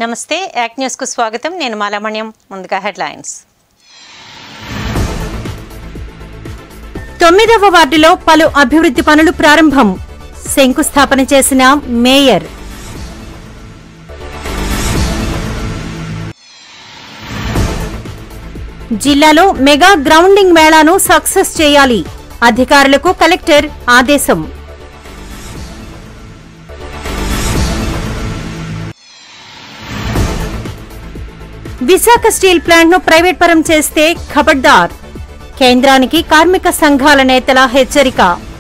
నమస్తే యాక్ న్యూస్ కు స్వాగతం నేను మాలామణ్యం ముందుగా హెడ్లైన్స్ తొమ్మిదవ వార్డులో పలు అభివృద్ధి పనులు ప్రారంభం శంకుస్థాపన చేసిన మేయర్ జిల్లాలో మెగా గ్రౌండింగ్ మేళాను సక్సెస్ చేయాలి అధికారులకు కలెక్టర్ ఆదేశం విశాఖ స్టీల్ ప్లాంట్ ను ప్రైవేట్ పరం చేస్తే ఖబర్దార్ కేంద్రానికి కార్మిక సంఘాల నేతల హెచ్చరిక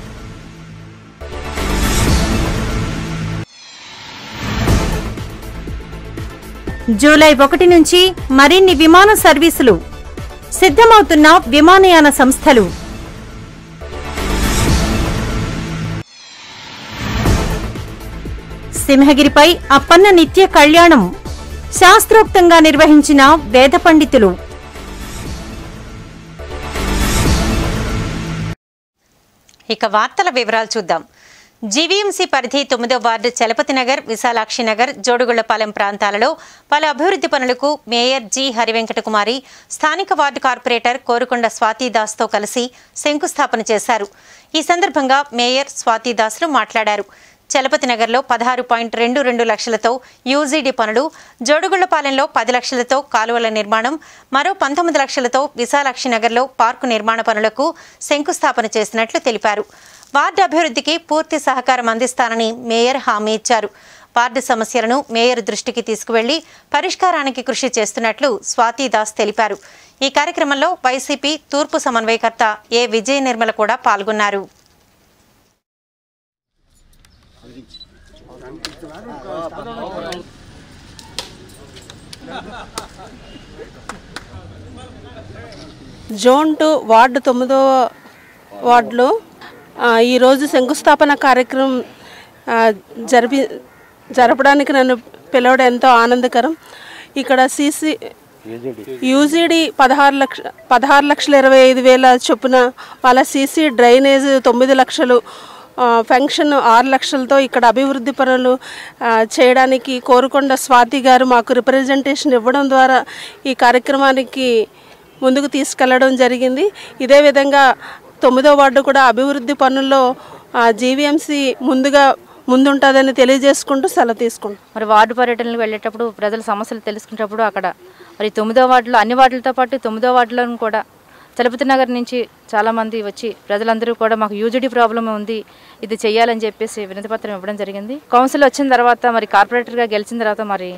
జూలై ఒకటి నుంచి మరిన్ని విమాన సర్వీసులు సిద్ధమవుతున్న విమానయాన సంస్థలు సింహగిరిపై అప్పన్న నిత్య కళ్యాణం శాస్త్రోక్తంగా నిర్వహించిన వేద పండితులు ఇక వార్తల వివరాలు చూద్దాం జీవీఎంసీ పరిధి తొమ్మిదో వార్డు చలపతి నగర్ విశాలాక్షి నగర్ జోడుగుళ్లపాలెం ప్రాంతాలలో పలు అభివృద్ధి పనులకు మేయర్ జి హరివెంకట కుమారి స్థానిక వార్డు కార్పొరేటర్ కోరుకొండ స్వాతిదాస్తో కలిసి శంకుస్థాపన చేశారు ఈ సందర్భంగా మేయర్ స్వాతిదాస్లు మాట్లాడారు చలపతి నగర్లో పదహారు పాయింట్ రెండు రెండు లక్షలతో యూజీడీ పనులు జోడుగుళ్లపాలెంలో పది లక్షలతో కాలువల నిర్మాణం మరో పంతొమ్మిది లక్షలతో విశాలాక్షి నగర్లో పార్కు నిర్మాణ పనులకు శంకుస్థాపన చేసినట్లు తెలిపారు వార్డు అభివృద్ధికి పూర్తి సహకారం అందిస్తానని మేయర్ హామీ ఇచ్చారు వార్డు సమస్యలను మేయర్ దృష్టికి తీసుకువెళ్లి పరిష్కారానికి కృషి చేస్తున్నట్లు స్వాతిదాస్ తెలిపారు ఈ కార్యక్రమంలో వైసీపీ తూర్పు సమన్వయకర్త ఏ విజయ నిర్మల కూడా పాల్గొన్నారు జోన్ టూ వార్డు తొమ్మిదో వార్డులో ఆ, ఈరోజు శంకుస్థాపన కార్యక్రమం ఆ, జరిపి జరపడానికి నన్ను పిలవడం ఎంతో ఆనందకరం ఇక్కడ సీసీ యూజీడీ పదహారు లక్ష పదహారు లక్షల ఇరవై ఐదు వేల చొప్పున వాళ్ళ సీసీ డ్రైనేజ్ తొమ్మిది లక్షలు ఆ, ఫంక్షన్ ఆరు లక్షలతో ఇక్కడ అభివృద్ధి పనులు ఆ, చేయడానికి కోరుకొండ స్వాతి గారు మాకు రిప్రజెంటేషన్ ఇవ్వడం ద్వారా ఈ కార్యక్రమానికి ముందుకు తీసుకెళ్లడం జరిగింది ఇదే విధంగా తొమ్మిదో వార్డు కూడా అభివృద్ధి పనుల్లో జీవీఎంసీ ముందుగా ముందుంటుందని తెలియజేసుకుంటూ సెలవు తీసుకుంటాం మరి వార్డు పర్యటనలు వెళ్ళేటప్పుడు ప్రజల సమస్యలు తెలుసుకునేటప్పుడు అక్కడ మరి తొమ్మిదో వార్డులో అన్ని వార్డులతో పాటు తొమ్మిదో వార్డులను కూడా చలపతి నగర్ నుంచి చాలామంది వచ్చి ప్రజలందరూ కూడా మాకు యూజీడీ ప్రాబ్లం ఉంది ఇది చెయ్యాలని చెప్పేసి వినతిపత్రం ఇవ్వడం జరిగింది కౌన్సిల్ వచ్చిన తర్వాత మరి కార్పొరేటర్గా గెలిచిన తర్వాత మరి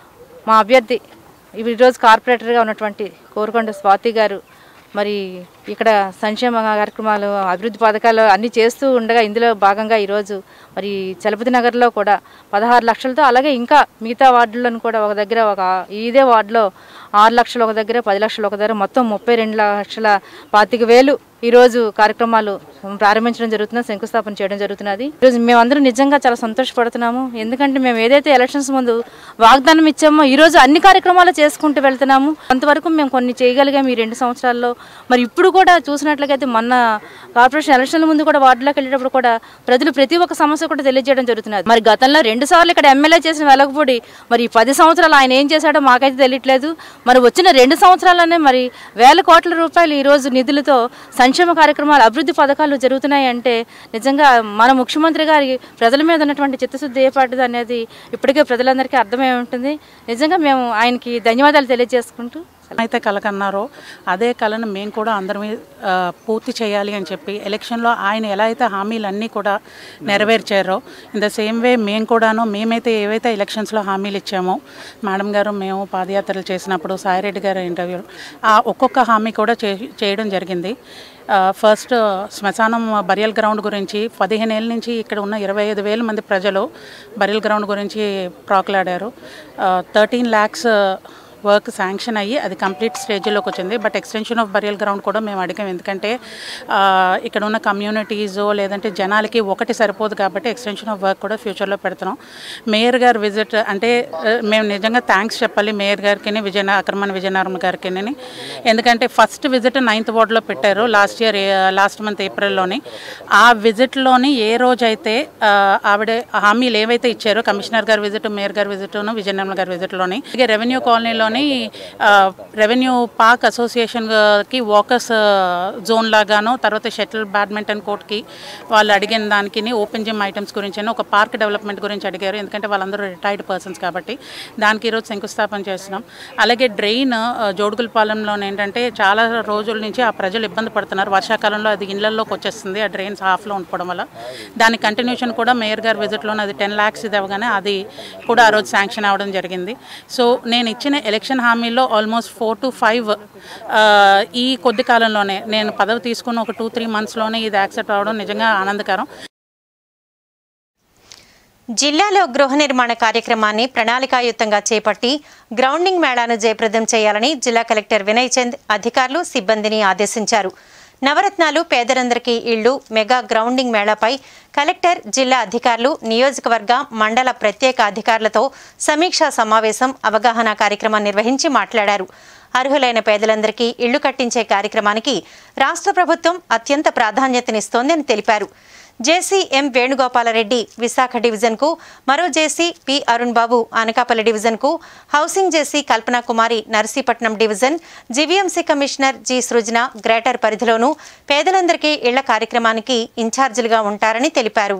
మా అభ్యర్థి ఇవి ఈరోజు కార్పొరేటర్గా ఉన్నటువంటి కోరుకొండ స్వాతి గారు మరి ఇక్కడ సంక్షేమ కార్యక్రమాలు అభివృద్ధి పథకాలు అన్నీ చేస్తూ ఉండగా ఇందులో భాగంగా ఈరోజు మరి చలపతి నగర్లో కూడా పదహారు లక్షలతో అలాగే ఇంకా మిగతా వార్డులను కూడా ఒక దగ్గర ఒక ఇదే వార్డులో ఆరు లక్షలు ఒక దగ్గర పది లక్షలు ఒక దగ్గర మొత్తం ముప్పై రెండు లక్షల పాతిక వేలు ఈరోజు కార్యక్రమాలు ప్రారంభించడం జరుగుతుంది శంకుస్థాపన చేయడం జరుగుతున్నది ఈరోజు మేమందరం నిజంగా చాలా సంతోషపడుతున్నాము ఎందుకంటే మేము ఏదైతే ఎలక్షన్స్ ముందు వాగ్దానం ఇచ్చామో ఈరోజు అన్ని కార్యక్రమాలు చేసుకుంటూ వెళ్తున్నాము అంతవరకు మేము కొన్ని చేయగలిగాము ఈ రెండు సంవత్సరాల్లో మరి ఇప్పుడు కూడా చూసినట్లయితే మొన్న కార్పొరేషన్ ఎలక్షన్ల ముందు కూడా వార్డులోకి వెళ్ళేటప్పుడు కూడా ప్రజలు ప్రతి ఒక్క సమస్య కూడా తెలియజేయడం జరుగుతున్నది మరి గతంలో రెండు సార్లు ఇక్కడ ఎమ్మెల్యే చేసిన వెలగపూడి మరి ఈ పది సంవత్సరాలు ఆయన ఏం చేశాడో మాకైతే తెలియట్లేదు మరి వచ్చిన రెండు సంవత్సరాలనే మరి వేల కోట్ల రూపాయలు ఈ రోజు నిధులతో సంక్షేమ కార్యక్రమాలు అభివృద్ధి పథకాలు జరుగుతున్నాయి అంటే నిజంగా మన ముఖ్యమంత్రి గారి ప్రజల మీద ఉన్నటువంటి చిత్తశుద్ధి ఏ పాటిది అనేది ఇప్పటికే ప్రజలందరికీ అర్థమై ఉంటుంది నిజంగా మేము ఆయనకి ధన్యవాదాలు తెలియజేసుకుంటూ అయితే కల కన్నారో అదే కళను మేము కూడా అందరం ఆ, పూర్తి చేయాలి అని చెప్పి ఎలక్షన్లో ఆయన ఎలా అయితే హామీలన్నీ కూడా నెరవేర్చారో ఇన్ ద సేమ్ వే మేము కూడాను మేమైతే ఏవైతే ఎలక్షన్స్లో హామీలు ఇచ్చామో మేడం గారు మేము పాదయాత్రలు చేసినప్పుడు సాయిరెడ్డి గారి ఇంటర్వ్యూ ఆ ఒక్కొక్క హామీ కూడా చే చేయడం జరిగింది ఆ, ఫస్ట్ శ్మశానం బరియల్ గ్రౌండ్ గురించి పదిహేను ఏళ్ళ నుంచి ఇక్కడ ఉన్న ఇరవై ఐదు వేల మంది ప్రజలు బరియల్ గ్రౌండ్ గురించి ప్రాకులాడారు థర్టీన్ ల్యాక్స్ వర్క్ శాంక్షన్ అయ్యి అది కంప్లీట్ స్టేజ్లోకి వచ్చింది but extension of burial ground కూడా మేము అడిగాం ఎందుకంటే ఆ, ఇక్కడ ఉన్న కమ్యూనిటీస్ లేదంటే జనాలకి ఒకటి సరిపోదు కాబట్టి ఎక్స్టెన్షన్ ఆఫ్ వర్క్ కూడా ఫ్యూచర్లో పెడుతున్నాం మేయర్ గారు విజిట్ అంటే ఆ, మేము నిజంగా థ్యాంక్స్ చెప్పాలి మేయర్ గారికి విజయ అక్రమణ విజయనగరం గారికి ఎందుకంటే ఫస్ట్ విజిట్ నైన్త్ వార్డులో పెట్టారు లాస్ట్ ఇయర్ లాస్ట్ మంత్ ఏప్రిల్లోని ఆ విజిట్లోని ఏ రోజైతే ఆ, ఆవిడ హామీలు ఏవైతే ఇచ్చారో కమిషనర్ గారి విజిట్ మేయర్ గారి విజిట్ విజయనగరం గారి విజిట్లోని అలాగే రెవెన్యూ కాలనీలోని ఆ, రెవెన్యూ పార్క్ అసోసియేషన్కి వాకర్స్ జోన్ లాగాను తర్వాత షటిల్ బ్యాడ్మింటన్ కోర్ట్కి వాళ్ళు అడిగిన దానికి ఓపెన్ జిమ్ ఐటమ్స్ గురించి ఒక పార్క్ డెవలప్మెంట్ గురించి అడిగారు ఎందుకంటే వాళ్ళందరూ రిటైర్డ్ పర్సన్స్ కాబట్టి దానికి ఈరోజు శంకుస్థాపన చేస్తున్నాం అలాగే డ్రైన్ జోడుగులపాలెంలో ఏంటంటే చాలా రోజుల నుంచి ఆ ప్రజలు ఇబ్బంది పడుతున్నారు వర్షాకాలంలో అది ఇళ్లలోకి వచ్చేస్తుంది ఆ డ్రైన్స్ హాఫ్లో ఉండిపోవడం వల్ల దాని కంటిన్యూషన్ కూడా మేయర్ గారి విజిట్లోనే అది టెన్ ల్యాక్స్ ఇది అవ్వగానే అది కూడా ఆ రోజు శాంక్షన్ అవ్వడం జరిగింది సో నేను ఇచ్చిన ఎలక్షన్ హామీలో ఆల్మోస్ట్ ఫోర్ టు ఫైవ్ ఈ కొద్ది కాలంలోనే నేను పదవి తీసుకున్న ఒక టూ త్రీ మంత్స్లోనే ఇది యాక్సెప్ట్ అవ్వడం నిజంగా ఆనందకరం జిల్లాలో గృహ నిర్మాణ కార్యక్రమాన్ని ప్రణాళికాయుతంగా చేపట్టి గ్రౌండింగ్ మేళాను జయప్రదం చేయాలని జిల్లా కలెక్టర్ వినయ్ చంద్ అధికారులు సిబ్బందిని ఆదేశించారు నవరత్నాలు పేదరందరికీ ఇళ్లు మెగా గ్రౌండింగ్ మేళాపై కలెక్టర్ జిల్లా అధికారులు నియోజకవర్గ మండల ప్రత్యేక అధికారులతో సమీక్షా సమావేశం అవగాహన కార్యక్రమం నిర్వహించి మాట్లాడారు అర్హులైన పేదలందరికీ ఇళ్లు కట్టించే కార్యక్రమానికి రాష్ట్ర ప్రభుత్వం అత్యంత ప్రాధాన్యతనిస్తోందని తెలిపారు జేసీ ఎం వేణుగోపాలరెడ్డి విశాఖ డివిజన్కు మరో జేసీ పి అరుణ్ బాబు అనకాపల్లి డివిజన్కు housing JC Kalpana Kumari Narsipatnam division GVMC commissioner G Srujana greater పరిధిలోనూ పేదలందరికీ ఇళ్ల కార్యక్రమానికి ఇన్ఛార్జీలుగా ఉంటారని తెలిపారు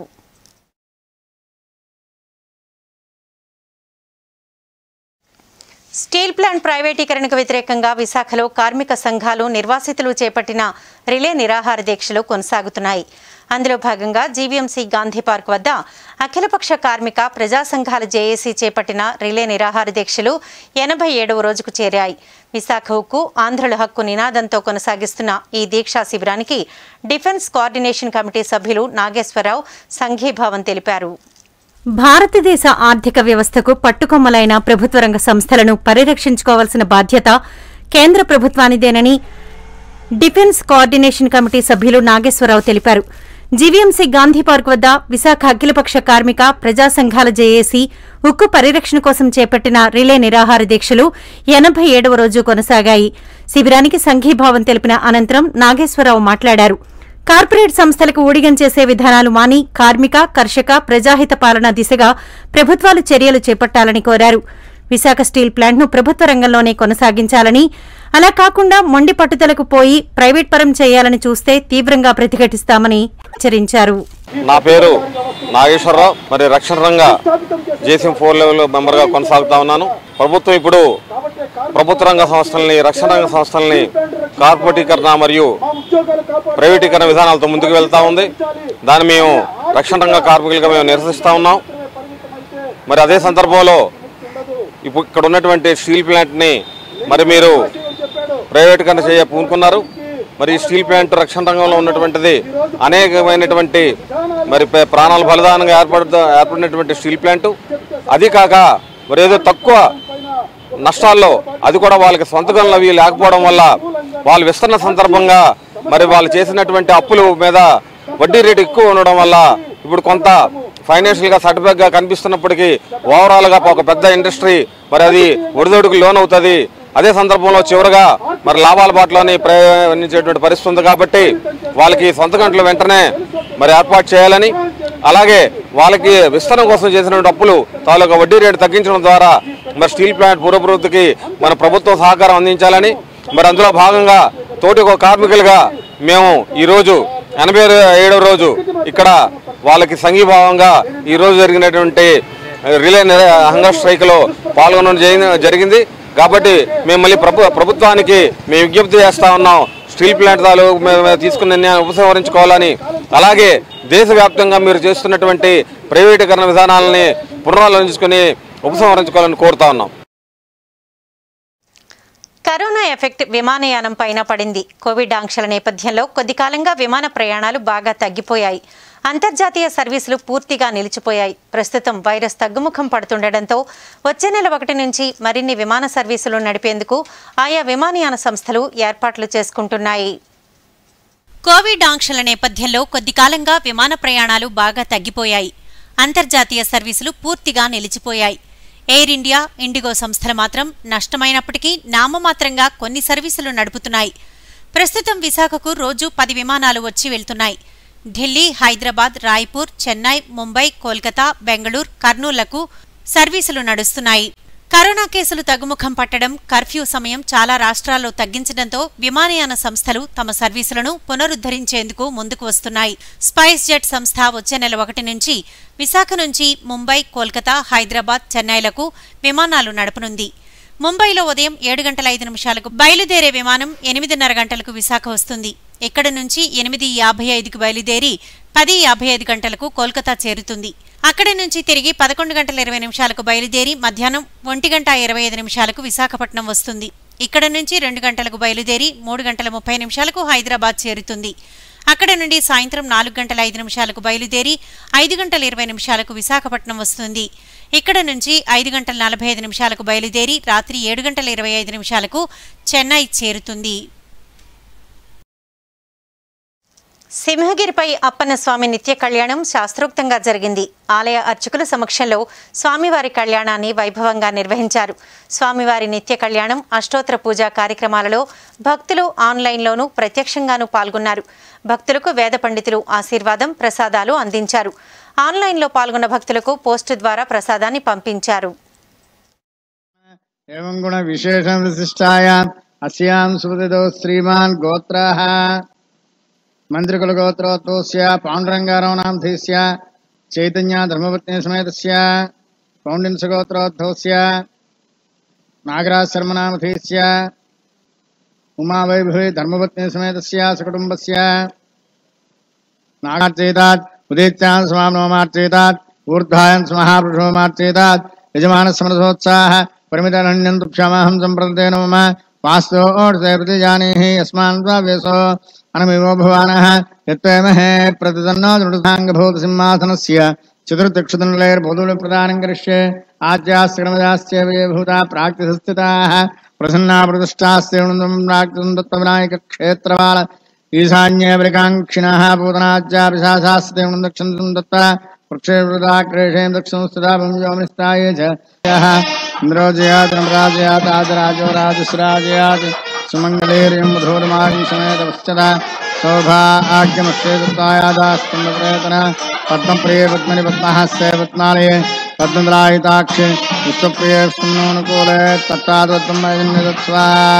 స్టీల్ ప్లాంట్ ప్రైవేటీకరణకు వ్యతిరేకంగా విశాఖలో కార్మిక సంఘాలు నిర్వాసితులు చేపట్టిన రిలే నిరాహార దీక్షలు కొనసాగుతున్నాయి అందులో భాగంగా జీవీఎంసీ గాంధీ పార్క్ వద్ద అఖిలపక్ష కార్మిక ప్రజా సంఘాల జేఏసీ చేపట్టిన రిలే నిరాహార దీక్షలు ఎనభై ఏడవ రోజుకు చేరాయి విశాఖ ఉక్కు ఆంధ్రుల హక్కు నినాదంతో కొనసాగిస్తున్న ఈ దీక్షా శిబిరానికి డిఫెన్స్ కోఆర్డినేషన్ కమిటీ సభ్యులు నాగేశ్వరరావు సంఘీభావం తెలిపారు భారతదేశ ఆర్థిక వ్యవస్థకు పట్టుకొమ్మలైన ప్రభుత్వ రంగ సంస్థలను పరిరక్షించుకోవాల్సిన బాధ్యత కేంద్ర ప్రభుత్వానిదేనని డిఫెన్స్ కోఆర్డినేషన్ కమిటీ సభ్యులు నాగేశ్వరరావు తెలిపారు జీవీఎంసీ గాంధీ పార్క్ వద్ద విశాఖ అఖిలపక్ష కార్మిక ప్రజా సంఘాల జేఏసీ ఉక్కు పరిరక్షణ కోసం చేపట్టిన రిలే నిరాహార దీక్షలు ఎనభై ఏడవ రోజు కొనసాగాయి శిబిరానికి సంఘీభావం తెలిపిన అనంతరం నాగేశ్వరరావు మాట్లాడారు కార్పొరేట్ సంస్థలకు ఊడిగం చేసే విధానాలు మాని కార్మిక కర్షక ప్రజాహిత పాలన దిశగా ప్రభుత్వాలు చర్యలు చేపట్టాలని కోరారు విశాఖ స్టీల్ ప్లాంట్ను ప్రభుత్వ రంగంలోనే కొనసాగించాలని అలా కాకుండా మొండి పట్టుదలకు పోయి ప్రైవేట్ పరం చేయాలని చూస్తే తీవ్రంగా ప్రతిఘటిస్తామని హెచ్చరించారు నా పేరు నాగేశ్వరరావు మరి రక్షణ రంగ జేసీఎం ఫోర్ లెవెల్ మెంబర్గా కొనసాగుతా ఉన్నాను ప్రభుత్వం ఇప్పుడు ప్రభుత్వ రంగ సంస్థల్ని రక్షణ రంగ సంస్థల్ని కార్పొరేటీకరణ మరియు ప్రైవేటీకరణ విధానాలతో ముందుకు వెళ్తా ఉంది దాన్ని మేము రక్షణ రంగ కార్మికులుగా మేము నిరసిస్తా ఉన్నాం మరి అదే సందర్భంలో ఇప్పుడు ఇక్కడ ఉన్నటువంటి స్టీల్ ప్లాంట్ని మరి మీరు ప్రైవేటీకరణ చేయ పూనుకున్నారు మరి ఈ స్టీల్ ప్లాంట్ రక్షణ రంగంలో ఉన్నటువంటిది అనేకమైనటువంటి మరి ప- ప్రాణాల బలిదానంగా ఏర్పడ ఏర్పడినటువంటి స్టీల్ ప్లాంట్ అది కాక మరి ఏదో తక్కువ నష్టాల్లో అది కూడా వాళ్ళకి సొంత గనులు అవి లేకపోవడం వల్ల వాళ్ళు విస్తరణ సందర్భంగా మరి వాళ్ళు చేసినటువంటి అప్పుల మీద వడ్డీ రేటు ఎక్కువ ఉండడం వల్ల ఇప్పుడు కొంత ఫైనాన్షియల్ గా సర్టిఫికేట్ గా కనిపిస్తున్నప్పటికీ ఓవరాల్ గా ఒక పెద్ద ఇండస్ట్రీ మరి అది ఒడిదొడుకు లోన్ అవుతుంది అదే సందర్భంలో చివరగా మరి లాభాల బాటలోని ప్రయాణించేటువంటి పరిస్థితి ఉంది కాబట్టి వాళ్ళకి సొంత గంటలు వెంటనే మరి ఏర్పాటు చేయాలని అలాగే వాళ్ళకి విస్తరణ కోసం చేసినటువంటి అప్పులు తాలూకా వడ్డీ రేటు తగ్గించడం ద్వారా మరి స్టీల్ ప్లాంట్ పురోభివృద్ధికి మన ప్రభుత్వం సహకారం అందించాలని మరి అందులో భాగంగా తోటి ఒక కార్మికులుగా మేము ఈరోజు ఎనభై ఏడవ రోజు ఇక్కడ వాళ్ళకి సంఘీభావంగా ఈరోజు జరిగినటువంటి రిలే నిర- హంగర్ స్ట్రైక్లో పాల్గొనడం జరి- జరిగింది కాబట్టి మేము మళ్ళీ ప్రభు ప్రభుత్వానికి మేము విజ్ఞప్తి చేస్తా ఉన్నాం స్టీల్ ప్లాంట్ తాలూ మేము తీసుకున్న నిర్ణయాన్ని ఉపసంహరించుకోవాలని అలాగే దేశవ్యాప్తంగా మీరు చేస్తున్నటువంటి ప్రైవేటీకరణ విధానాలని పునరాలోచించుకొని ఉపసంహరించుకోవాలని కోరుతా ఉన్నాం కరోనా ఎఫెక్ట్ విమానయానం పైన పడింది కోవిడ్ ఆంక్షల నేపథ్యంలో కొద్ది కాలంగా విమాన ప్రయాణాలు బాగా తగ్గిపోయాయి అంతర్జాతీయ సర్వీసులు పూర్తిగా నిలిచిపోయాయి ప్రస్తుతం వైరస్ తగ్గుముఖం పడుతుండటంతో వచ్చే నెల ఒకటి నుంచి మరిన్ని విమాన సర్వీసులు నడిపేందుకు ఆయా విమానయాన సంస్థలు ఏర్పాట్లు చేసుకుంటున్నాయి కోవిడ్ ఆంక్షల నేపథ్యంలో కొద్ది కాలంగా విమాన ప్రయాణాలు బాగా తగ్గిపోయాయి అంతర్జాతీయ సర్వీసులు పూర్తిగా నిలిచిపోయాయి ఎయిర్ ఇండియా ఇండిగో సంస్థలు మాత్రం నష్టమైనప్పటికీ నామమాత్రంగా కొన్ని సర్వీసులు నడుపుతున్నాయి ప్రస్తుతం విశాఖకు రోజు పది విమానాలు వచ్చి వెళ్తున్నాయి ఢిల్లీ హైదరాబాద్ రాయ్పూర్ చెన్నై ముంబై కోల్కతా బెంగళూరు కర్నూలులకు సర్వీసులు నడుస్తున్నాయి కరోనా కేసులు తగ్గుముఖం పట్టడం కర్ఫ్యూ సమయం చాలా రాష్ట్రాల్లో తగ్గించడంతో విమానయాన సంస్థలు తమ సర్వీసులను పునరుద్ధరించేందుకు ముందుకు వస్తున్నాయి స్పైస్ జెట్ సంస్థ వచ్చే నెల ఒకటి నుంచి విశాఖ నుంచి ముంబై కోల్కతా హైదరాబాద్ చెన్నైలకు విమానాలు నడపనుంది ముంబైలో ఉదయం ఏడు గంటల ఐదు నిమిషాలకు బయలుదేరే విమానం ఎనిమిదిన్నర గంటలకు విశాఖ వస్తుంది ఇక్కడి నుంచి ఎనిమిది యాభై ఐదుకు బయలుదేరి పది యాభై ఐదు గంటలకు కోల్కతా చేరుతుంది అక్కడి నుంచి తిరిగి పదకొండు గంటల ఇరవై నిమిషాలకు బయలుదేరి మధ్యాహ్నం ఒంటి గంట ఇరవై ఐదు నిమిషాలకు విశాఖపట్నం వస్తుంది ఇక్కడ నుంచి రెండు గంటలకు బయలుదేరి మూడు గంటల ముప్పై నిమిషాలకు హైదరాబాద్ చేరుతుంది అక్కడ నుండి సాయంత్రం నాలుగు గంటల ఐదు నిమిషాలకు బయలుదేరి ఐదు గంటల ఇరవై నిమిషాలకు విశాఖపట్నం వస్తుంది ఇక్కడ నుంచి ఐదు గంటల నలభై ఐదు నిమిషాలకు బయలుదేరి రాత్రి ఏడు గంటల ఇరవై ఐదు నిమిషాలకు చెన్నై చేరుతుంది సింహగిరిపై అప్పన్న స్వామి నిత్య కళ్యాణం శాస్త్రోక్తంగా జరిగింది ఆలయ అర్చకుల సమక్షంలో స్వామివారి కళ్యాణాన్ని వైభవంగా నిర్వహించారు స్వామివారి నిత్య కళ్యాణం అష్టోత్తర పూజా కార్యక్రమాలలో భక్తులు ఆన్లైన్లోనూ ప్రత్యక్షంగానూ పాల్గొన్నారు భక్తులకు వేద పండితులు ఆశీర్వాదం ప్రసాదాలు అందించారు ఆన్లైన్లో పాల్గొన్న భక్తులకు పోస్టు ద్వారా ప్రసాదాన్ని పంపించారు एवं गुण विशेषं विशिष्टायाम् अस्यां सुपतितो श्रीमान् गोत्राः मन्त्रिकुलगोत्रोत्तोस्य पाण्डुरङ्गारवणामधीस्य चैतन्य धर्मपत्नी समेतस्य पौण्डिंसगोत्रोद्भवस्य नागराजशर्मनामधीस्य उमावैभवी धर्मपत्नी समेतस्य सकुटुम्बस्य नागार्चेतात् उदीत्यान् स्वामनोमार्चेतात् ऊर्ध्वायन् स्वमहापुरुषोमार्चेतात् यजमानस्मरसोत्साह परिमितरण्यं तुभ्यामहं सम्प्रदते मम वास्तोर्थे प्रतिजानीहि यस्मान् स्वाव्यसो अनमिवो भवानः यत्त्वमहे प्रतितन्नो दृढसाङ्गभूतसिंहासनस्य चतुर्दक्षतनलैर्भूतुलप्रदानं करिष्ये आद्याश्रमदाश्चैव ये भूता प्राक्तिसस्थिताः प्रसन्ना प्रतिष्ठास्ते प्राक्तिसं दत्तविनायकक्षेत्रवाल ईशान्येवरिकाङ्क्षिणः पूतनाज्यापिशासास्ते दक्षिणं दत्त वृक्षेवृताक्रेषें दक्षिणं स्थिता भूमियोमनिस्ताय च यः इन्द्रो जयात् नमराजयात् आदराजो राजस्राजयात् सुमङ्गलेर्यं मधुरमागं समेतपश्चदा सौभाग्यमस्ते दत्तायादास्तम्भप्रयतन पद्मप्रिये पद्मनि पद्महस्ते पद्मालये पद्मदलायिताक्षे विश्वप्रिये विष्णुनुकूले तत्ताद्वत्तं वैदन्यदत्स्वा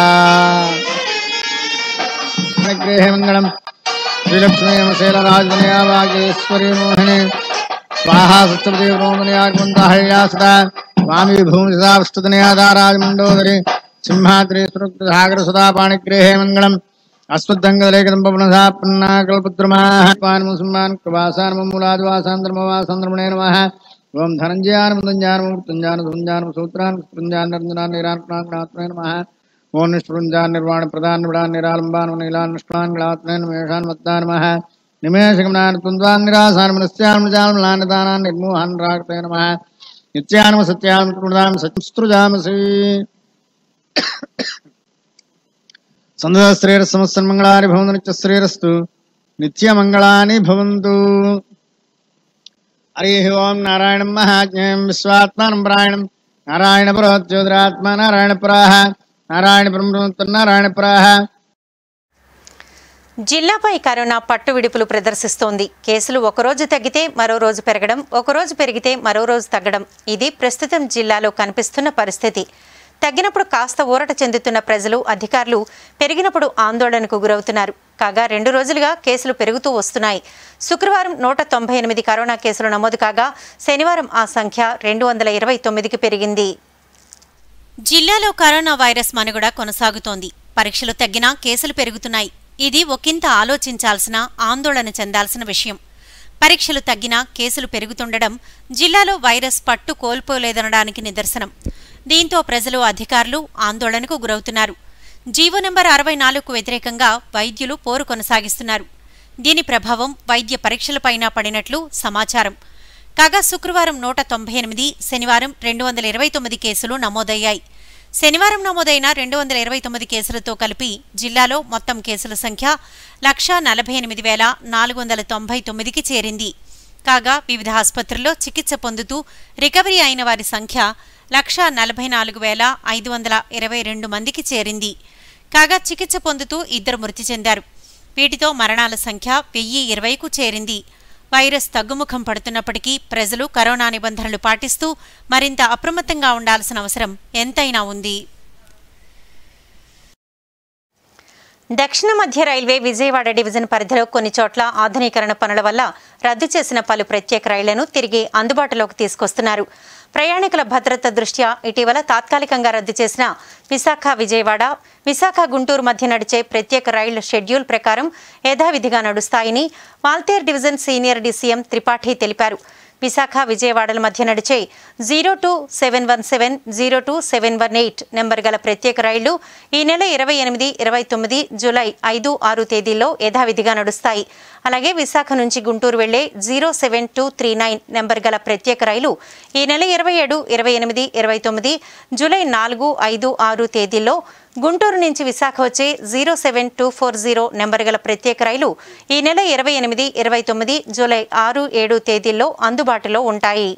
गृहे मङ्गलम् श्रीलक्ष्मीमशैलराजनया वागेश्वरी मोहिनी स्वाहा सत्यदेवरोमनयागमन्ताहल्या सदा स्वामी भूमिसदा विष्णुतनया दाराजमण्डोदरी सिंहाद्री सुरुक्तसागर सदा पाणिग्रहे मङ्गलम् अस्मद्दङ्गलेखदम्बपुनसा पन्ना कल्पद्रुमाः पान्मुसम्मान् कृपासान्मूलादिवासान्द्रमवासान्द्रमणे नमः ओम धनञ्जयानमृतञ्जानमृत्युञ्जानधुञ्जानम सूत्रान् स्पृञ्जान् नर्जनान् निरात्मनात्मने नमः ओम निष्पृञ्जान् निर्वाण प्रदान निडान् निरालम्बान् नीलान् निष्पान् गलात्मने नमेषान् मद्दान् नमः निमेषगमनान् तुन्द्वान् निरासान् मनस्यान् मृजान् म्लानदानान् निर्मोहान् रागते नमः नित्यानम सत्यान् कृणां सत्सृजामसि సందశ్రీరస్సమస్సన్మంగళాని భవంతు నిత్యశ్రీరస్తు నిత్యమంగళాని భవంతు హరి ఓం నారాయణం మహాజ్ఞేయం విశ్వాత్మానం ప్రాయణం నారాయణ పురోజ్యోతిరాత్మ నారాయణ పురాహ నారాయణ బ్రహ్మ నారాయణ పురాహ జిల్లాపై కరోనా పట్టు విడుపులు ప్రదర్శిస్తోంది కేసులు ఒకరోజు తగ్గితే మరో రోజు పెరగడం ఒకరోజు పెరిగితే మరో రోజు తగ్గడం ఇది ప్రస్తుతం జిల్లాలో కనిపిస్తున్న పరిస్థితి తగ్గినప్పుడు కాస్త ఊరట చెందుతున్న ప్రజలు అధికారులు పెరిగినప్పుడు ఆందోళనకు గురవుతున్నారు కాగా రెండు రోజులుగా కేసులు పెరుగుతూ వస్తున్నాయి శుక్రవారం నూట తొంభై ఎనిమిది కరోనా కేసులు నమోదు కాగా శనివారం ఆ సంఖ్య రెండు వందల ఇరవై తొమ్మిదికి పెరిగింది జిల్లాలో కరోనా వైరస్ మనుగడ కొనసాగుతోంది పరీక్షలు తగ్గినా కేసులు పెరుగుతున్నాయి ఇది ఒకంత ఆలోచించాల్సిన ఆందోళన చెందాల్సిన విషయం పరీక్షలు తగ్గినా కేసులు పెరుగుతుండడం జిల్లాలో వైరస్ పట్టు కోల్పోలేదనడానికి నిదర్శనం దీంతో ప్రజలు అధికారులు ఆందోళనకు గురవుతున్నారు జీవో నెంబర్ అరవై నాలుగుకు వ్యతిరేకంగా వైద్యులు పోరు కొనసాగిస్తున్నారు దీని ప్రభావం వైద్య పరీక్షలపైన పడినట్లు సమాచారం కాగా శుక్రవారం నూట తొంభై ఎనిమిది శనివారం రెండు వందల ఇరవై తొమ్మిది కేసులు నమోదయ్యాయి శనివారం నమోదైన రెండు వందల ఇరవై తొమ్మిది కేసులతో కలిపి జిల్లాలో మొత్తం కేసుల సంఖ్య లక్షా నలభై ఎనిమిది వేల నాలుగు వందల తొంభై తొమ్మిదికి చేరింది కాగా వివిధ ఆసుపత్రుల్లో చికిత్స పొందుతూ రికవరీ అయిన వారి సంఖ్య లక్షా నలభై నాలుగు వేల ఐదు వందల ఇరవై రెండు మందికి చేరింది కాగా చికిత్స పొందుతూ ఇద్దరు మృతి చెందారు వీటితో మరణాల సంఖ్య వెయ్యి ఇరవైకు చేరింది వైరస్ తగ్గుముఖం పడుతున్నప్పటికీ ప్రజలు కరోనా నిబంధనలు పాటిస్తూ మరింత అప్రమత్తంగా ఉండాల్సిన అవసరం ఎంతైనా ఉంది దక్షిణ మధ్య రైల్వే విజయవాడ డివిజన్ పరిధిలో కొన్ని చోట్ల ఆధునీకరణ పనుల వల్ల రద్దు చేసిన పలు ప్రత్యేక రైళ్లను తిరిగి అందుబాటులోకి తీసుకొస్తున్నారు ప్రయాణికుల భద్రత దృష్ట్యా ఇటీవల తాత్కాలికంగా రద్దు చేసిన విశాఖ విజయవాడ విశాఖ గుంటూరు మధ్య నడిచే ప్రత్యేక రైళ్ల షెడ్యూల్ ప్రకారం యథావిధిగా నడుస్తాయని Waltair division senior DCM Tripathi తెలిపారు విశాఖ విజయవాడల మధ్య నడిచే zero two seven one seven zero two seven one eight number గల ప్రత్యేక రైళ్లు ఈ నెల ఇరవై ఎనిమిది ఇరవై తొమ్మిది జూలై ఐదు ఆరు తేదీల్లో యథావిధిగా నడుస్తాయి అలాగే విశాఖ నుంచి గుంటూరు వెళ్లే zero seven two three nine number గల ప్రత్యేక రైలు ఈ నెల ఇరవై ఏడు ఇరవై ఎనిమిది ఇరవై తొమ్మిది జూలై నాలుగు ఐదు ఆరు తేదీల్లో గుంటూరు నుంచి విశాఖ వచ్చే zero seven two four zero number గల ప్రత్యేక రైలు ఈ నెల ఇరవై ఎనిమిది ఇరవై తొమ్మిది జూలై ఆరు ఏడు తేదీల్లో అందుబాటులో ఉంటాయి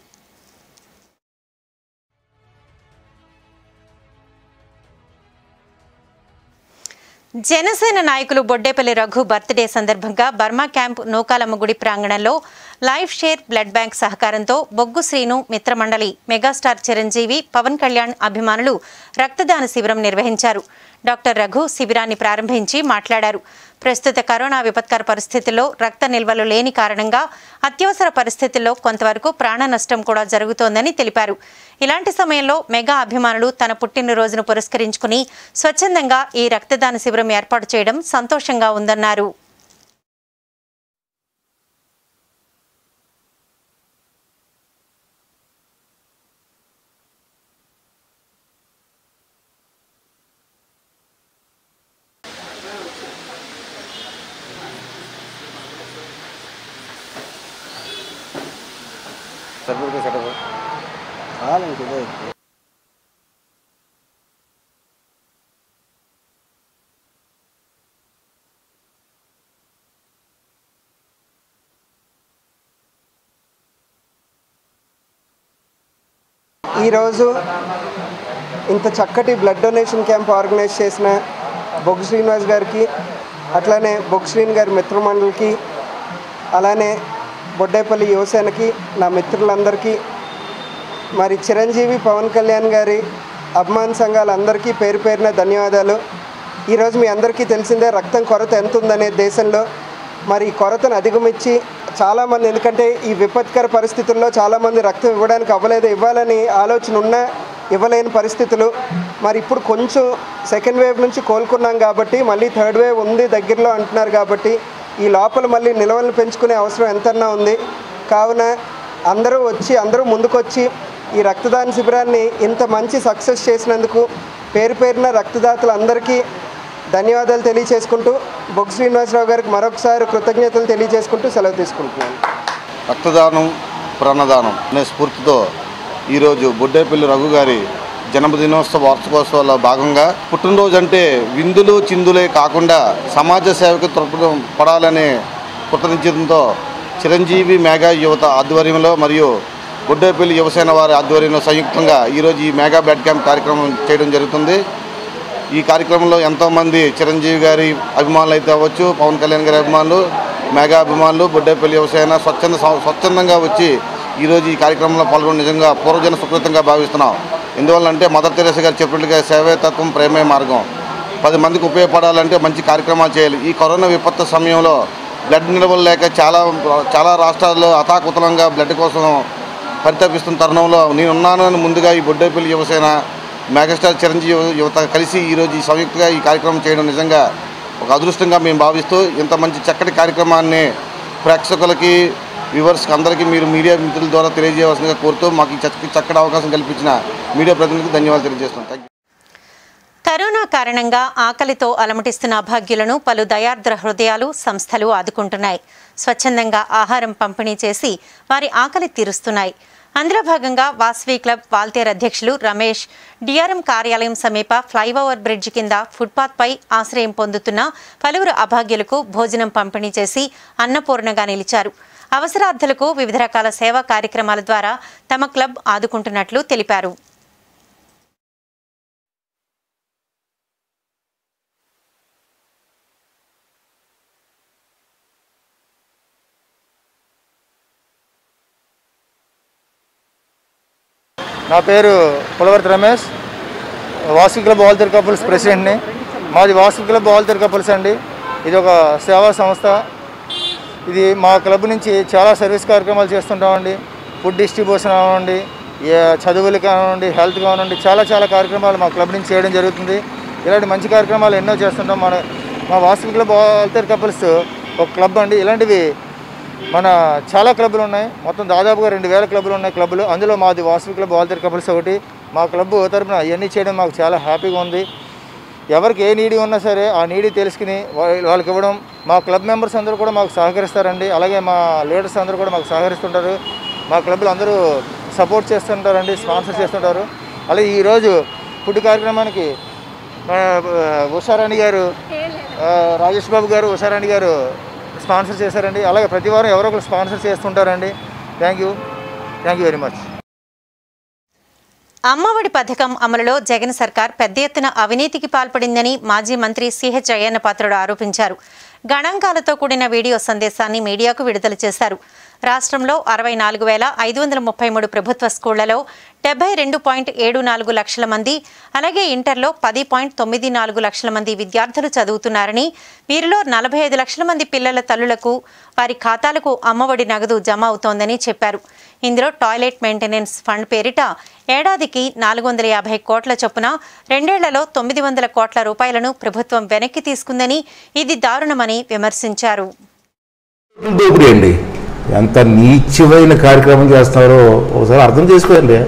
జనసేన నాయకులు బొడ్డేపల్లి రఘు బర్త్డే సందర్భంగా బర్మా క్యాంప్ నూకాలమ్మ గుడి ప్రాంగణంలో లైఫ్ షేర్ బ్లడ్ బ్యాంక్ సహకారంతో బొగ్గు శ్రీను మిత్రమండలి మెగాస్టార్ చిరంజీవి పవన్ కళ్యాణ్ అభిమానులు రక్తదాన శిబిరం నిర్వహించారు డాక్టర్ రఘు శిబిరాన్ని ప్రారంభించి మాట్లాడారు ప్రస్తుత కరోనా విపత్కర పరిస్థితుల్లో రక్త నిల్వలు లేని కారణంగా అత్యవసర పరిస్థితుల్లో కొంతవరకు ప్రాణ నష్టం కూడా జరుగుతోందని తెలిపారు ఇలాంటి సమయంలో మెగా అభిమానులు తన పుట్టినరోజును పురస్కరించుకుని స్వచ్ఛందంగా ఈ రక్తదాన శిబిరం ఏర్పాటు చేయడం సంతోషంగా ఉందన్నారు ఈరోజు ఇంత చక్కటి బ్లడ్ డొనేషన్ క్యాంప్ ఆర్గనైజ్ చేసిన బొగ్గు శ్రీనివాస్ గారికి అట్లానే బొగ్గు శ్రీని గారి మిత్రమండలికి అలానే బొడ్డేపల్లి యువసేనకి నా మిత్రులందరికీ మరి చిరంజీవి పవన్ కళ్యాణ్ గారి అభిమాన సంఘాలందరికీ పేరు పేరున ధన్యవాదాలు ఈరోజు మీ అందరికీ తెలిసిందే రక్తం కొరత ఎంత ఉందనే దేశంలో మరి ఈ కొరతను అధిగమించి చాలామంది ఎందుకంటే ఈ విపత్కర పరిస్థితుల్లో చాలామంది రక్తం ఇవ్వడానికి అవ్వలేదు ఇవ్వాలని ఆలోచన ఉన్నా ఇవ్వలేని పరిస్థితులు మరి ఇప్పుడు కొంచెం సెకండ్ వేవ్ నుంచి కోలుకున్నాం కాబట్టి మళ్ళీ థర్డ్ వేవ్ ఉంది దగ్గరలో అంటున్నారు కాబట్టి ఈ లోపల మళ్ళీ నిల్వలు పెంచుకునే అవసరం ఎంతన్నా ఉంది కావున అందరూ వచ్చి అందరూ ముందుకొచ్చి ఈ రక్తదాన శిబిరాన్ని ఇంత మంచి సక్సెస్ చేసినందుకు పేరు పేరున రక్తదాతలందరికీ ధన్యవాదాలు తెలియచేసుకుంటూ బొగ్గు శ్రీనివాసరావు గారికి మరొకసారి కృతజ్ఞతలు తెలియజేసుకుంటూ సెలవు తీసుకుంటున్నాను రక్తదానం ప్రాణదానం అనే స్ఫూర్తితో ఈరోజు బొడ్డేపల్లి రఘు గారి జన్మదినోత్సవ వార్షికోత్సవాల భాగంగా పుట్టినరోజు అంటే విందులు చిందులే కాకుండా సమాజ సేవకు తరపున పడాలనే కృతనిశ్చయంతో చిరంజీవి మేఘా యువత ఆధ్వర్యంలో మరియు బొడ్డేపల్లి యువసేన వారి ఆధ్వర్యంలో సంయుక్తంగా ఈరోజు ఈ మేఘా బ్లడ్ క్యాంప్ కార్యక్రమం చేయడం జరుగుతుంది ఈ కార్యక్రమంలో ఎంతోమంది చిరంజీవి గారి అభిమానులు అయితే అవ్వచ్చు పవన్ కళ్యాణ్ గారి అభిమానులు మెగా అభిమానులు బొడ్డేపల్లి వ్యవసాయన స్వచ్ఛంద సం- స్వచ్ఛందంగా వచ్చి ఈరోజు ఈ కార్యక్రమంలో పాల్గొని నిజంగా పూర్వజన సుకృతంగా భావిస్తున్నాం ఎందువల్లంటే మదర్ తెరేసా గారు చెప్పినట్టుగా సేవే తత్వం ప్రేమే మార్గం పది మందికి ఉపయోగపడాలంటే మంచి కార్యక్రమాలు చేయాలి ఈ కరోనా విపత్తు సమయంలో బ్లడ్ నిల్వలు లేక చాలా చాలా రాష్ట్రాల్లో అతాకుతలంగా బ్లడ్ కోసం పరితపిస్తున్న తరుణంలో నేనున్నానని ముందుగా ఈ బొడ్డేపల్లి యువసేన మెగాస్టార్ చిరంజీవి యువ- యువత కలిసి ఈరోజు ఈ సంయుక్తంగా ఈ కార్యక్రమం చేయడం నిజంగా ఒక అదృష్టంగా మేము భావిస్తూ ఇంత మంచి చక్కటి కార్యక్రమాన్ని ప్రేక్షకులకి వ్యూవర్స్కి అందరికీ మీరు మీడియా మిత్రుల ద్వారా తెలియజేయవలసిందిగా కోరుతూ మాకు ఈ చక్కటి చక్కటి అవకాశం కల్పించిన మీడియా ప్రతినిధికి ధన్యవాదాలు తెలియజేస్తున్నాం థ్యాంక్ యూ కరోనా కారణంగా ఆకలితో అలమటిస్తున్న అభాగ్యులను పలు దయార్ద్ర హృదయాలు సంస్థలు ఆదుకుంటున్నాయి స్వచ్ఛందంగా ఆహారం పంపిణీ చేసి వారి ఆకలి తీరుస్తున్నాయి అందులో భాగంగా వాస్వి క్లబ్ వాల్తేర్ అధ్యక్షులు రమేష్ డిఆర్ఎం కార్యాలయం సమీప ఫ్లైఓవర్ బ్రిడ్జ్ కింద ఫుట్పాత్పై ఆశ్రయం పొందుతున్న పలువురు అభాగ్యులకు భోజనం పంపిణీ చేసి అన్నపూర్ణగా నిలిచారు అవసరార్థులకు వివిధ రకాల సేవా కార్యక్రమాల ద్వారా తమ క్లబ్ ఆదుకుంటున్నట్లు తెలిపారు నా పేరు పులవర్తి రమేష్ వాసు క్లబ్ వాల్తేర్ కపుల్స్ ప్రెసిడెంట్ని మాది వాసు క్లబ్ వాల్తేర్ కపుల్స్ అండి ఇది ఒక సేవా సంస్థ ఇది మా క్లబ్ నుంచి చాలా సర్వీస్ కార్యక్రమాలు చేస్తుంటామండి ఫుడ్ డిస్ట్రిబ్యూషన్ అవనండి ఏ చదువులు కానివ్వండి హెల్త్ కానివ్వండి చాలా చాలా కార్యక్రమాలు మా క్లబ్ నుంచి చేయడం జరుగుతుంది ఇలాంటి మంచి కార్యక్రమాలు ఎన్నో చేస్తుంటాం మన మా వాసు క్లబ్ వాల్తేర్ కపుల్స్ ఒక క్లబ్ అండి ఇలాంటివి మన చాలా క్లబ్లు ఉన్నాయి మొత్తం దాదాపుగా రెండు వేల క్లబ్లు ఉన్నాయి క్లబ్లు అందులో మాది వాసవి క్లబ్ వాల్తేర్ కపుల్స్ ఒకటి మా క్లబ్ తరపున ఇవన్నీ చేయడం మాకు చాలా హ్యాపీగా ఉంది ఎవరికి ఏ నీడి ఉన్నా సరే ఆ నీడి తెలుసుకుని వా- వాళ్ళకి ఇవ్వడం మా క్లబ్ మెంబర్స్ అందరూ కూడా మాకు సహకరిస్తారండి అలాగే మా లీడర్స్ అందరూ కూడా మాకు సహకరిస్తుంటారు మా క్లబ్లో అందరూ సపోర్ట్ చేస్తుంటారండి స్పాన్సర్ చేస్తుంటారు అలాగే ఈరోజు ఫుడ్ కార్యక్రమానికి మన ఆ, ఉషారాణి గారు ఆ, రాజేష్ బాబు గారు ఉషారాణి గారు స్పాన్సర్ చేశారండి అలాగే ప్రతి వారం ఎవరో ఒకరు స్పాన్సర్ చేస్తుంటారండి thank you thank you very much Ammavodi పథకం అమలులో జగన్ సర్కార్ పెద్ద ఎత్తున అవినీతికి పాల్పడిందని మాజీ మంత్రి సిహెచ్ అయ్యన్న పాత్రుడు ఆరోపించారు గణాంకాలతో కూడిన వీడియో సందేశాన్ని మీడియాకు విడుదల చేశారు రాష్ట్రంలో అరవై నాలుగు వేల ఐదు వందల ముప్పై మూడు ప్రభుత్వ స్కూళ్లలో డెబ్బై రెండు పాయింట్ ఏడు నాలుగు లక్షల మంది అలాగే ఇంటర్లో పది పాయింట్ తొమ్మిది నాలుగు లక్షల మంది విద్యార్థులు చదువుతున్నారని వీరిలో నలభై ఐదు లక్షల మంది పిల్లల తల్లులకు వారి ఖాతాలకు అమ్మఒడి నగదు జమ అవుతోందని చెప్పారు ఇందులో టాయిలెట్ మెయింటెనెన్స్ ఫండ్ పేరిట ఏడాదికి నాలుగు వందల యాభై కోట్ల చొప్పున రెండేళ్లలో తొమ్మిది వందల కోట్ల రూపాయలను ప్రభుత్వం వెనక్కి తీసుకుందని ఇది దారుణమని విమర్శించారు దోపిడీ అండి ఎంత నీచమైన కార్యక్రమం చేస్తున్నారో ఒకసారి అర్థం చేసుకోండి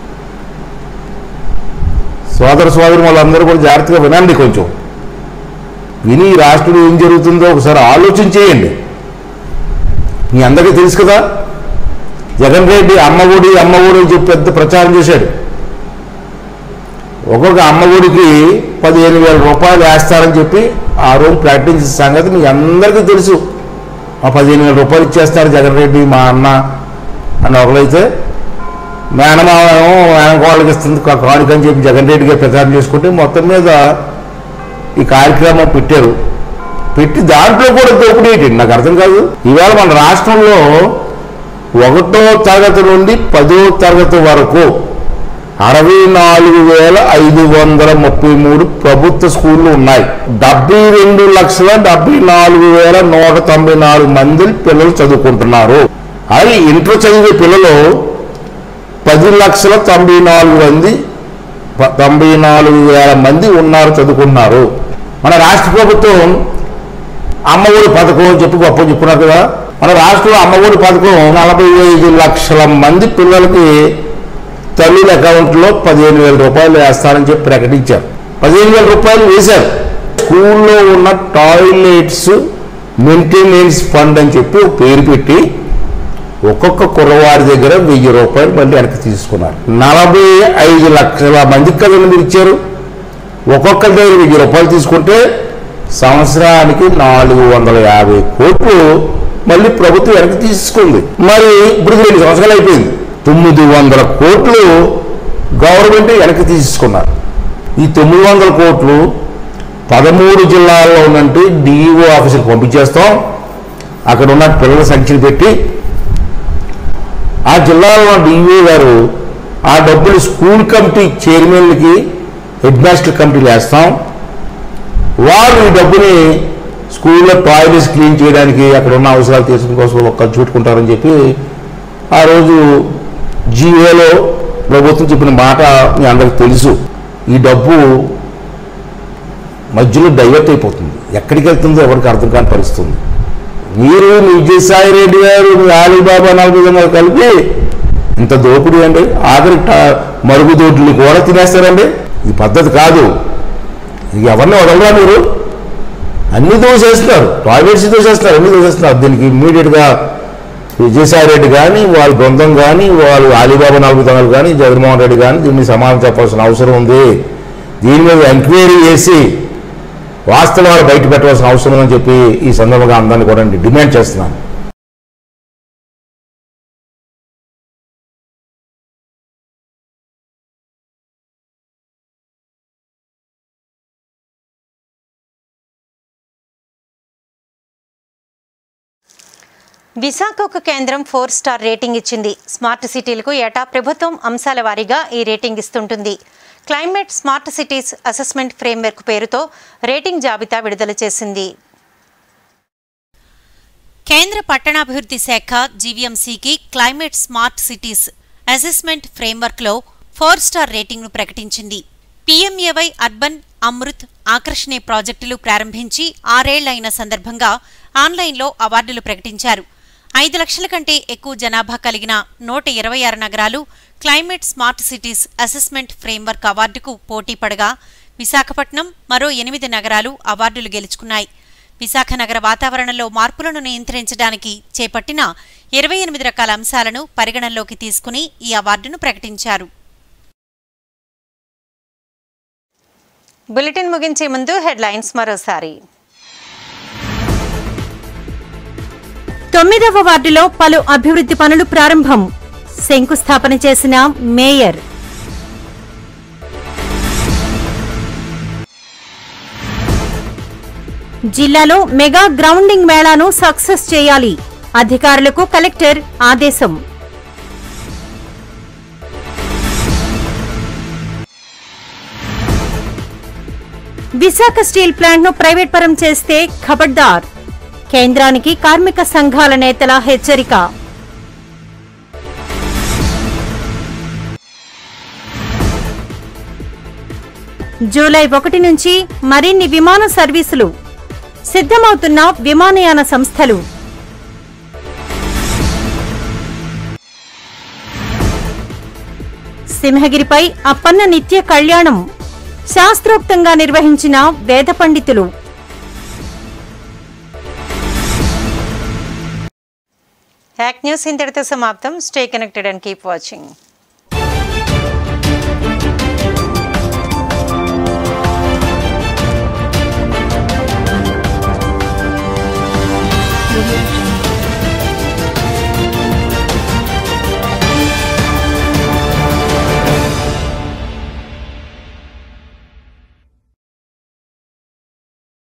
సోదర సోదరు వాళ్ళందరూ కూడా జాగ్రత్తగా వినండి కొంచెం విని ఈ రాష్ట్రంలో ఏం జరుగుతుందో ఒకసారి ఆలోచన చేయండి మీ అందరికీ తెలుసు కదా జగన్ రెడ్డి అమ్మఒడి అమ్మఒడి అని చెప్పి పెద్ద ప్రచారం చేశాడు ఒక్కొక్క అమ్మఒడికి పదిహేను వేల రూపాయలు వేస్తారని చెప్పి ఆ రోజు ప్రకటించిన సంగతి మీ అందరికీ తెలుసు ఆ పదిహేను వేల రూపాయలు ఇచ్చేస్తారు జగన్ రెడ్డి మా అన్న అని ఒకరైతే మేనమావేమో మేనకోళ్ళకి ఇస్తుంది కా- కానుక అని చెప్పి జగన్ రెడ్డి గారు ప్రచారం చేసుకుంటే మొత్తం మీద ఈ కార్యక్రమం పెట్టారు పెట్టి దాంట్లో కూడా దోపిడీ ఏంటండి నాకు అర్థం కాదు ఇవాళ మన రాష్ట్రంలో ఒకటో తరగతి నుండి పదో తరగతి వరకు అరవై నాలుగు వేల ఐదు వందల ముప్పై మూడు ప్రభుత్వ స్కూళ్ళు ఉన్నాయి డెబ్బై రెండు లక్షల డెబ్బై నాలుగు వేల నూట తొంభై నాలుగు మంది పిల్లలు చదువుకుంటున్నారు అది ఇంటర్ చదివే పిల్లలు పది లక్షల తొంభై నాలుగు మంది ప- తొంభై నాలుగు వేల మంది ఉన్నారు చదువుకున్నారు మన రాష్ట్ర ప్రభుత్వం అమ్మఒడి పథకం అని చెప్పి గొప్ప చెప్పున్నారు కదా మన రాష్ట్రంలో అమ్మఒడి పథకం నలభై ఐదు లక్షల మంది పిల్లలకి తల్లుల అకౌంట్లో పదిహేను వేల రూపాయలు వేస్తారని చెప్పి ప్రకటించారు పదిహేను వేల రూపాయలు వేశారు స్కూల్లో ఉన్న టాయిలెట్స్ మెయింటెనెన్స్ ఫండ్ అని చెప్పి ఒక పేరు పెట్టి ఒక్కొక్క కుర్రవాడి దగ్గర వెయ్యి రూపాయలు మళ్ళీ వెనక్కి తీసుకున్నారు నలభై ఐదు లక్షల మందికి కదండి మీరు ఇచ్చారు ఒక్కొక్కరి దగ్గర వెయ్యి రూపాయలు తీసుకుంటే సంవత్సరానికి నాలుగు వందల యాభై కోట్లు మళ్ళీ ప్రభుత్వం వెనక్కి తీసుకుంది మరి ఇప్పుడు రెండు సంవత్సరాలు అయిపోయింది తొమ్మిది వందల కోట్లు గవర్నమెంట్ వెనక్కి తీసుకున్నారు ఈ తొమ్మిది వందల కోట్లు పదమూడు జిల్లాల్లో ఉన్నట్టు డిఈఓ ఆఫీసుకి పంపించేస్తాం అక్కడ ఉన్న పిల్లల సంఖ్యను పెట్టి ఆ జిల్లాలో ఉన్న డిఈఓ గారు ఆ డబ్బులు స్కూల్ కమిటీ చైర్మన్లకి హెడ్ మాస్టర్ కమిటీలు వేస్తాం వాళ్ళు ఈ డబ్బుని స్కూల్లో టాయిలెట్స్ క్లీన్ చేయడానికి అక్కడ ఉన్న అవసరాలు తీర్చడం కోసం ఒక ఖర్చు పెట్టుకుంటారని చెప్పి ఆ రోజు జీవోలో ప్రభుత్వం చెప్పిన మాట మీ అందరికి తెలుసు ఈ డబ్బు మధ్యలో డైవర్ట్ అయిపోతుంది ఎక్కడికి వెళ్తుందో ఎవరికి అర్థం కాని పరిస్థితుంది మీరు మీ విజయసాయి రెడ్డి గారు మీ ఆలీబాబా నలభై గారు కలిపి ఇంత దోపిడీ అండి ఆఖరి ట- మరుగుదొడ్లు కూడా తినేస్తారండి ఇది పద్ధతి కాదు ఇక ఎవరిని వదలరా మీరు అన్ని దూసేస్తున్నారు టాయిలెట్స్ దూసేస్తున్నారు అన్ని దూసేస్తున్నారు దీనికి ఇమ్మీడియట్గా విజయసాయి రెడ్డి కానీ వాళ్ళ బృందం కానీ వాళ్ళు అలీబాబా నాలుగు తొందరలు కానీ జగన్మోహన్ రెడ్డి కానీ దీన్ని సమాధానం చెప్పాల్సిన అవసరం ఉంది దీని మీద ఎంక్వైరీ చేసి వాస్తవాలు బయట పెట్టవలసిన అవసరం అని చెప్పి ఈ సందర్భంగా అందరినీ కూడా నేను డిమాండ్ చేస్తున్నాను విశాఖకు కేంద్రం ఫోర్ స్టార్ రేటింగ్ ఇచ్చింది స్మార్ట్ సిటీలకు ఏటా ప్రభుత్వం అంశాల వారీగా ఈ రేటింగ్ ఇస్తుంటుంది climate smart cities assessment framework పేరుతో రేటింగ్ జాబితా విడుదల చేసింది కేంద్ర పట్టణాభివృద్ధి శాఖ జీవీఎంసీకి క్లైమేట్ స్మార్ట్ సిటీస్ అసెస్మెంట్ ఫ్రేమ్వర్క్లో ఫోర్ స్టార్ రేటింగ్ను ప్రకటించింది పీఎంఏవై అర్బన్ అమృత్ ఆకర్షణీయ ప్రాజెక్టులు ప్రారంభించి ఆరేళ్లైన సందర్భంగా ఆన్లైన్లో అవార్డులు ప్రకటించారు ఐదు లక్షల కంటే ఎక్కువ జనాభా కలిగిన నూట ఇరవై ఆరు నగరాలు climate smart cities assessment framework అవార్డుకు పోటీ పడగా విశాఖపట్నం మరో ఎనిమిది నగరాలు అవార్డులు గెలుచుకున్నాయి విశాఖ నగర వాతావరణంలో మార్పులను నియంత్రించడానికి చేపట్టిన ఇరవై ఎనిమిది రకాల అంశాలను పరిగణనలోకి తీసుకుని ఈ అవార్డును ప్రకటించారు బులెటిన్ ముగించే ముందు హెడ్లైన్స్ మరోసారి తొమ్మిదవ వార్డులో పలు అభివృద్ధి పనులు ప్రారంభం శంకుస్థాపన చేసిన మేయర్ జిల్లాలో మెగా గ్రౌండింగ్ మేళాను సక్సెస్ చేయాలి అధికారులకు కలెక్టర్ ఆదేశం విశాఖ స్టీల్ ప్లాంట్ను ప్రైవేట్ పరం చేస్తే ఖబర్దార్ కేంద్రానికి కార్మిక సంఘాల నేతల హెచ్చరిక జూలై ఒకటి నుంచి మరిన్ని విమాన సర్వీసులు సిద్ధమవుతున్న విమానయాన సంస్థలు సింహగిరిపై అప్పన్న నిత్య కళ్యాణం శాస్త్రోక్తంగా నిర్వహించిన వేద పండితులు యాక్ న్యూస్ ఇంతటితో సమాప్తం stay connected and keep watching